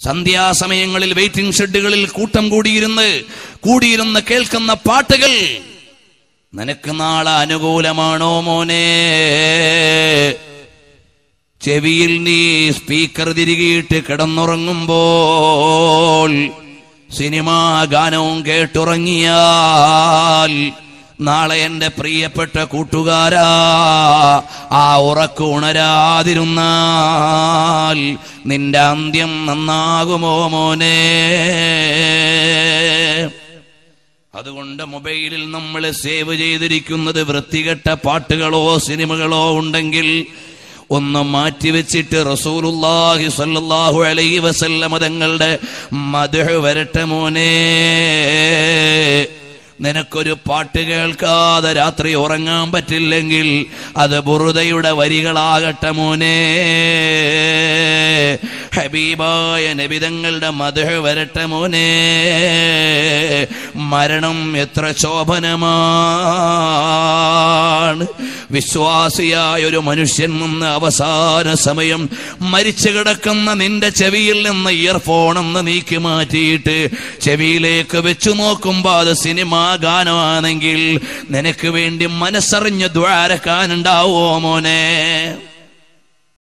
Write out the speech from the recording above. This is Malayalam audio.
സന്ധ്യാസമയങ്ങളിൽ വെയിറ്റിംഗ് ഷെഡുകളിൽ കൂട്ടം കൂടിയിരുന്ന് കൂടിയിരുന്ന് കേൾക്കുന്ന പാട്ടുകൾ നിനക്ക് നാളെ അനുകൂലമാണോ മോനെ ചെവിയിൽ നീ സ്പീക്കർ തിരികിയിട്ട് കിടന്നുറങ്ങുമ്പോൾ സിനിമാ ഗാനവും കേട്ടുറങ്ങിയാൽ നാളെ എന്റെ പ്രിയപ്പെട്ട കൂട്ടുകാരാ ആ ഉറക്ക് ഉണരാതിരുന്നാൽ നിന്റെ അന്ത്യം നന്നാകുമോ മോനെ അതുകൊണ്ട് മൊബൈലിൽ നമ്മൾ സേവ് ചെയ്തിരിക്കുന്നത് വൃത്തികെട്ട പാട്ടുകളോ സിനിമകളോ ഉണ്ടെങ്കിൽ ഒന്ന് മാറ്റിവെച്ചിട്ട് റസൂലുള്ളാഹി സ്വല്ലല്ലാഹു അലൈഹി വസല്ലമ തങ്ങളുടെ മദ്ഹ് വരട്ടെ മോനെ നിനക്കൊരു പാട്ട് കേൾക്കാതെ രാത്രി ഉറങ്ങാൻ പറ്റില്ലെങ്കിൽ അത് ബുറുദയുടെ വരികളാകട്ടെ മോനെ ഹബീബായ നബിതങ്ങളുടെ മധു വരട്ടെ മോനെ മരണം എത്ര ശോഭനമാണ് വിശ്വാസിയായ ഒരു മനുഷ്യൻ നിന്ന് അവസാന സമയം മരിച്ചു കിടക്കുന്ന നിന്റെ ചെവിയിൽ നിന്ന് ഇയർഫോൺ എന്ന് നീക്കി മാറ്റിയിട്ട് ചെവിയിലേക്ക് വെച്ചു നോക്കുമ്പോ അത് സിനിമാ ഗാനമാണെങ്കിൽ നിനക്ക് വേണ്ടി മനസ്സറിഞ്ഞ് ദ്വാരക്കാനുണ്ടാവോ മോനെ